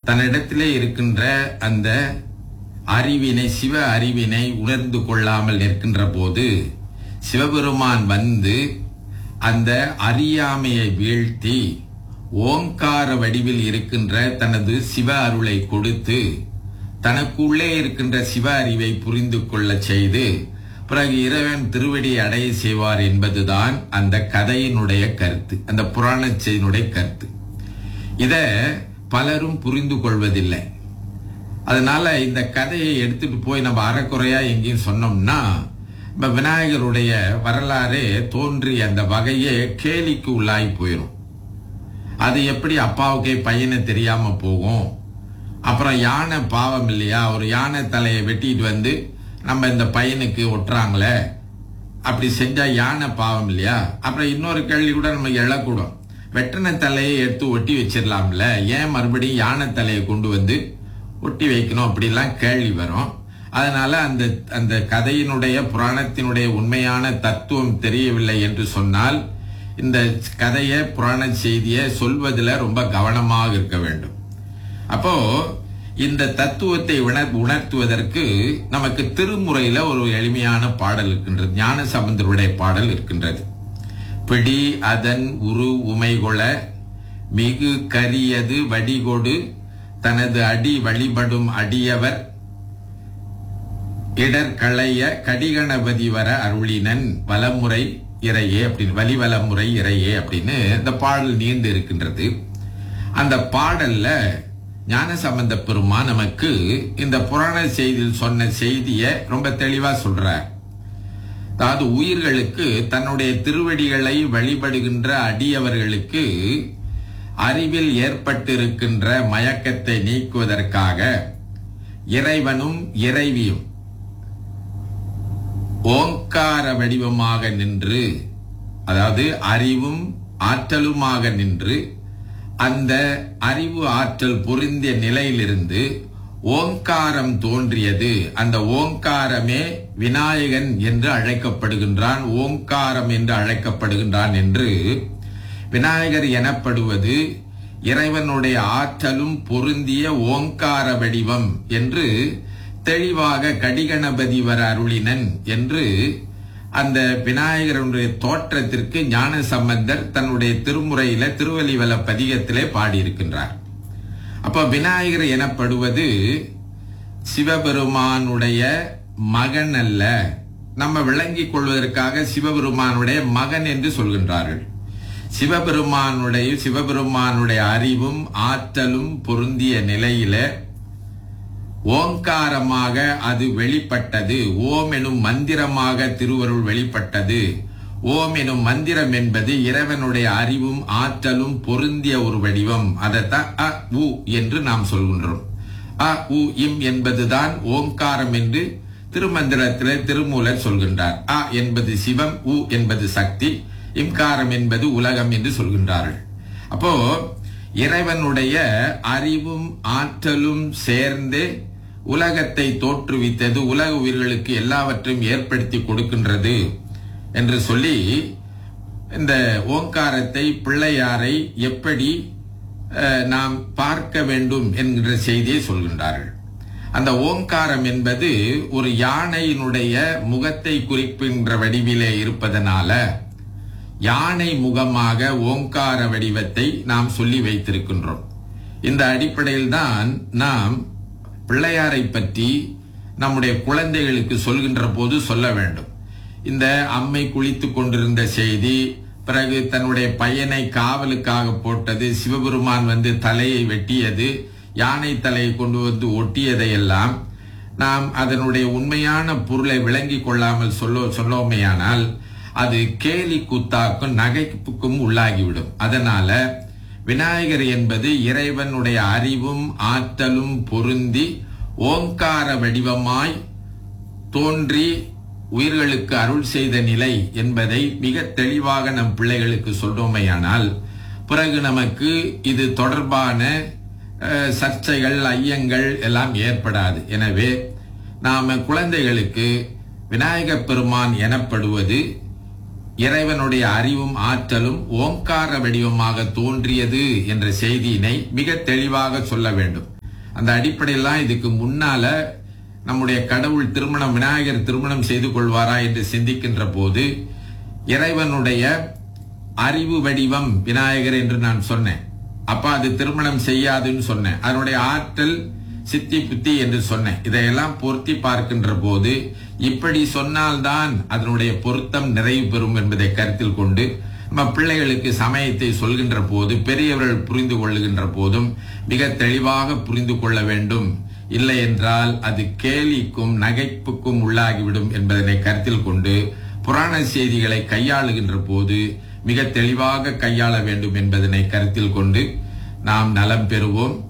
தன்னிடத்திலே இருக்கின்ற அந்த அறிவினை சிவ அறிவினை உணர்ந்து கொள்ளாமல் நிற்கின்ற போது சிவபெருமான் வந்து அந்த அறியாமையை வீழ்த்தி ஓங்கார வடிவில் இருக்கின்ற தனது சிவ அருளை கொடுத்து தனக்குள்ளே இருக்கின்ற சிவ அறிவை புரிந்து கொள்ளச் செய்து பிறகு இறைவன் திருவடி அடைய செய்வார் என்பதுதான் அந்த கதையினுடைய கருத்து அந்த புராண செய்தியினுடைய கருத்து இத பலரும் புரிந்து கொள்வதில்லை அதனால இந்த கதையை எடுத்துட்டு போய் நம்ம அறக்குறையா எங்கேயும் சொன்னோம்னா நம்ம விநாயகருடைய வரலாறே தோன்றி அந்த வகையே கேலிக்கு உள்ளாகி போயிடும் அது எப்படி அப்பாவுக்கே பையனை தெரியாம போகும் அப்புறம் யானை பாவம் இல்லையா ஒரு யானை தலையை வெட்டிட்டு வந்து நம்ம இந்த பையனுக்கு ஒட்டுறாங்களே அப்படி செஞ்சா யானை பாவம் இல்லையா அப்புறம் இன்னொரு கேள்வி கூட நம்ம எழக்கூடும் வெட்டின தலையை எடுத்து ஒட்டி வச்சிடலாம்ல ஏன் மறுபடியும் யானை தலையை கொண்டு வந்து ஒட்டி வைக்கணும் அப்படிலாம் கேள்வி வரும் அதனால அந்த அந்த கதையினுடைய புராணத்தினுடைய உண்மையான தத்துவம் தெரியவில்லை என்று சொன்னால் இந்த கதையை புராண செய்தியை சொல்வதில் ரொம்ப கவனமாக இருக்க வேண்டும் அப்போ இந்த தத்துவத்தை உணர் உணர்த்துவதற்கு நமக்கு திருமுறையில ஒரு எளிமையான பாடல் இருக்கின்றது ஞான சம்பந்தருடைய பாடல் இருக்கின்றது பிடி அதன் உரு உமைகொள மிகு கரியது வடிகொடு தனது அடி வழிபடும் அடியவர் இடர்களைய கடிகணபதி வர அருளினன் வலமுறை இறையே அப்படின்னு வலி வலமுறை இறையே அப்படின்னு இந்த பாடல் நீண்டு இருக்கின்றது அந்த பாடல்ல ஞானசம்பந்த பெருமான் நமக்கு இந்த புராண செய்தியில் சொன்ன செய்தியை ரொம்ப தெளிவா சொல்றார் அதாவது உயிர்களுக்கு தன்னுடைய திருவடிகளை வழிபடுகின்ற அடியவர்களுக்கு அறிவில் ஏற்பட்டிருக்கின்ற மயக்கத்தை நீக்குவதற்காக இறைவனும் இறைவியும் ஓங்கார வடிவமாக நின்று அதாவது அறிவும் ஆற்றலுமாக நின்று அந்த அறிவு ஆற்றல் பொருந்திய நிலையிலிருந்து ஓங்காரம் தோன்றியது அந்த ஓங்காரமே விநாயகன் என்று அழைக்கப்படுகின்றான் ஓங்காரம் என்று அழைக்கப்படுகின்றான் என்று விநாயகர் எனப்படுவது இறைவனுடைய ஆற்றலும் பொருந்திய ஓங்கார வடிவம் என்று தெளிவாக கடிகணபதி வர அருளினன் என்று அந்த விநாயகருடைய தோற்றத்திற்கு ஞான சம்பந்தர் தன்னுடைய திருமுறையில திருவள்ளிவல பதிகத்திலே பாடியிருக்கின்றார் அப்ப விநாயகர் எனப்படுவது சிவபெருமானுடைய மகன் அல்ல நம்ம விளங்கிக் கொள்வதற்காக சிவபெருமானுடைய மகன் என்று சொல்கின்றார்கள் சிவபெருமானுடைய சிவபெருமானுடைய அறிவும் ஆற்றலும் பொருந்திய நிலையில ஓங்காரமாக அது வெளிப்பட்டது ஓம் எனும் மந்திரமாக திருவருள் வெளிப்பட்டது ஓம் எனும் மந்திரம் என்பது இறைவனுடைய அறிவும் ஆற்றலும் பொருந்திய ஒரு வடிவம் அதைத்தான் அ உ என்று நாம் சொல்கின்றோம் அ உ இம் என்பதுதான் ஓங்காரம் என்று திருமந்திரத்திலே திருமூலர் சொல்கின்றார் அ என்பது சிவம் உ என்பது சக்தி இம்காரம் என்பது உலகம் என்று சொல்கின்றார்கள் அப்போ இறைவனுடைய அறிவும் ஆற்றலும் சேர்ந்து உலகத்தை தோற்றுவித்தது உலக உயிர்களுக்கு எல்லாவற்றையும் ஏற்படுத்தி கொடுக்கின்றது என்று சொல்லி இந்த ஓங்காரத்தை பிள்ளையாரை எப்படி நாம் பார்க்க வேண்டும் என்கின்ற செய்தியை சொல்கின்றார்கள் அந்த ஓங்காரம் என்பது ஒரு யானையினுடைய முகத்தை குறிப்பின்ற வடிவிலே இருப்பதனால யானை முகமாக ஓங்கார வடிவத்தை நாம் சொல்லி வைத்திருக்கின்றோம் இந்த அடிப்படையில் தான் நாம் பிள்ளையாரை பற்றி நம்முடைய குழந்தைகளுக்கு சொல்கின்ற போது சொல்ல வேண்டும் இந்த அம்மை குளித்து கொண்டிருந்த செய்தி பிறகு தன்னுடைய பையனை காவலுக்காக போட்டது சிவபெருமான் வந்து தலையை வெட்டியது யானை தலையை கொண்டு வந்து ஒட்டியதையெல்லாம் நாம் அதனுடைய உண்மையான பொருளை விளங்கி கொள்ளாமல் சொல்ல சொல்லோமேயானால் அது கேலி கூத்தாக்கும் நகைப்புக்கும் உள்ளாகிவிடும் அதனால விநாயகர் என்பது இறைவனுடைய அறிவும் ஆற்றலும் பொருந்தி ஓங்கார வடிவமாய் தோன்றி உயிர்களுக்கு அருள் செய்த நிலை என்பதை மிக தெளிவாக நம் பிள்ளைகளுக்கு சொல்றோமையானால் பிறகு நமக்கு இது தொடர்பான சர்ச்சைகள் ஐயங்கள் எல்லாம் ஏற்படாது எனவே நாம குழந்தைகளுக்கு விநாயக பெருமான் எனப்படுவது இறைவனுடைய அறிவும் ஆற்றலும் ஓங்கார வடிவமாக தோன்றியது என்ற செய்தியினை மிக தெளிவாக சொல்ல வேண்டும் அந்த அடிப்படையெல்லாம் இதுக்கு முன்னால நம்முடைய கடவுள் திருமணம் விநாயகர் திருமணம் செய்து கொள்வாரா என்று சிந்திக்கின்ற போது இறைவனுடைய அறிவு வடிவம் விநாயகர் என்று நான் சொன்னேன் அப்ப அது திருமணம் செய்யாதுன்னு சொன்னேன் அதனுடைய ஆற்றல் சித்தி புத்தி என்று சொன்னேன் இதையெல்லாம் பொருத்தி பார்க்கின்ற போது இப்படி சொன்னால்தான் அதனுடைய பொருத்தம் நிறைவு பெறும் என்பதை கருத்தில் கொண்டு நம்ம பிள்ளைகளுக்கு சமயத்தை சொல்கின்ற போது பெரியவர்கள் புரிந்து கொள்ளுகின்ற போதும் மிக தெளிவாக புரிந்து கொள்ள வேண்டும் இல்லை என்றால் அது கேலிக்கும் நகைப்புக்கும் உள்ளாகிவிடும் என்பதனை கருத்தில் கொண்டு புராண செய்திகளை கையாளுகின்ற போது மிக தெளிவாக கையாள வேண்டும் என்பதனை கருத்தில் கொண்டு நாம் நலம் பெறுவோம்